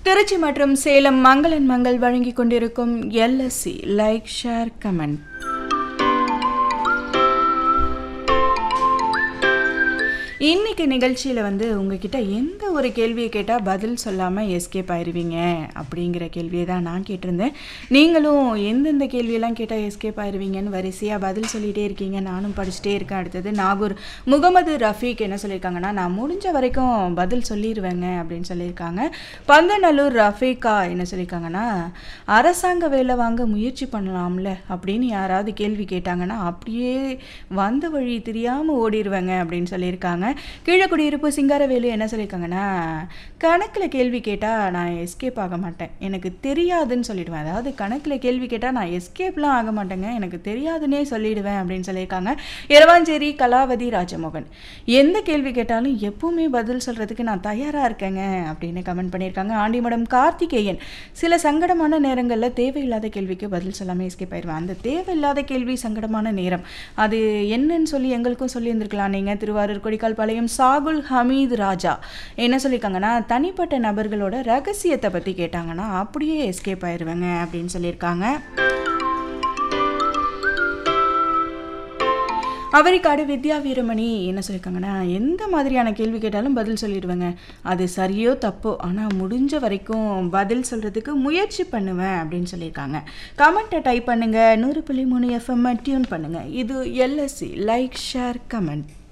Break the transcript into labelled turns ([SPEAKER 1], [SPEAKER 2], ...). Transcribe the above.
[SPEAKER 1] திருச்சி மற்றும் சேலம் மங்களன் மங்கள் வழங்கி கொண்டிருக்கும் எல்எஸ்சி லைக் ஷேர் கமெண்ட் இன்னைக்கு நிகழ்ச்சியில் வந்து உங்ககிட்ட எந்த ஒரு கேள்வியை கேட்டால் பதில் சொல்லாமல் எஸ்கேப் ஆயிருவீங்க அப்படிங்கிற கேள்வியை தான் நான் கேட்டிருந்தேன் நீங்களும் எந்தெந்த கேள்வியெல்லாம் கேட்டால் எஸ்கேப் ஆயிருவீங்கன்னு வரிசையாக பதில் சொல்லிகிட்டே இருக்கீங்க நானும் படிச்சுட்டே இருக்கேன் அடுத்தது நாகூர் முகமது ரஃபீக் என்ன சொல்லியிருக்காங்கன்னா நான் முடிஞ்ச வரைக்கும் பதில் சொல்லிடுவேங்க அப்படின்னு சொல்லியிருக்காங்க பந்தநல்லூர் ரஃபீக்கா என்ன சொல்லியிருக்காங்கன்னா அரசாங்க வேலை வாங்க முயற்சி பண்ணலாம்ல அப்படின்னு யாராவது கேள்வி கேட்டாங்கன்னா அப்படியே வந்த வழி தெரியாமல் ஓடிடுவேங்க அப்படின்னு சொல்லியிருக்காங்க கீழக்குடியிருப்பு சிங்காரவேலு என்ன சொல்லியிருக்காங்கன்னா கணக்கில் கேள்வி கேட்டால் நான் எஸ்கேப் ஆக மாட்டேன் எனக்கு தெரியாதுன்னு சொல்லிடுவேன் அதாவது கணக்கில் கேள்வி கேட்டால் நான் எஸ்கேப்லாம் ஆக மாட்டேங்க எனக்கு தெரியாதுன்னே சொல்லிடுவேன் அப்படின்னு சொல்லியிருக்காங்க இரவாஞ்சேரி கலாவதி ராஜமோகன் எந்த கேள்வி கேட்டாலும் எப்பவுமே பதில் சொல்கிறதுக்கு நான் தயாராக இருக்கேங்க அப்படின்னு கமெண்ட் பண்ணியிருக்காங்க ஆண்டிமடம் கார்த்திகேயன் சில சங்கடமான நேரங்களில் தேவையில்லாத கேள்விக்கு பதில் சொல்லாமல் எஸ்கேப் ஆயிடுவேன் அந்த தேவையில்லாத கேள்வி சங்கடமான நேரம் அது என்னன்னு சொல்லி எங்களுக்கும் சொல்லியிருந்திருக்கலாம் நீங்கள் திருவாரூர் கொடிக்கால் பாளையம் சாகுல் ஹமீத் ராஜா என்ன சொல்லியிருக்காங்கன்னா தனிப்பட்ட நபர்களோட ரகசியத்தை பற்றி கேட்டாங்கன்னா அப்படியே எஸ்கேப் ஆயிடுவேங்க அப்படின்னு சொல்லியிருக்காங்க அவரிக்காடு வித்யா வீரமணி என்ன சொல்லியிருக்காங்கன்னா எந்த மாதிரியான கேள்வி கேட்டாலும் பதில் சொல்லிடுவேங்க அது சரியோ தப்போ ஆனால் முடிஞ்ச வரைக்கும் பதில் சொல்கிறதுக்கு முயற்சி பண்ணுவேன் அப்படின்னு சொல்லியிருக்காங்க கமெண்ட்டை டைப் பண்ணுங்கள் நூறு புள்ளி மூணு எஃப்எம் டியூன் பண்ணுங்கள் இது எல்எஸ்சி லைக் ஷேர் கமெண்ட்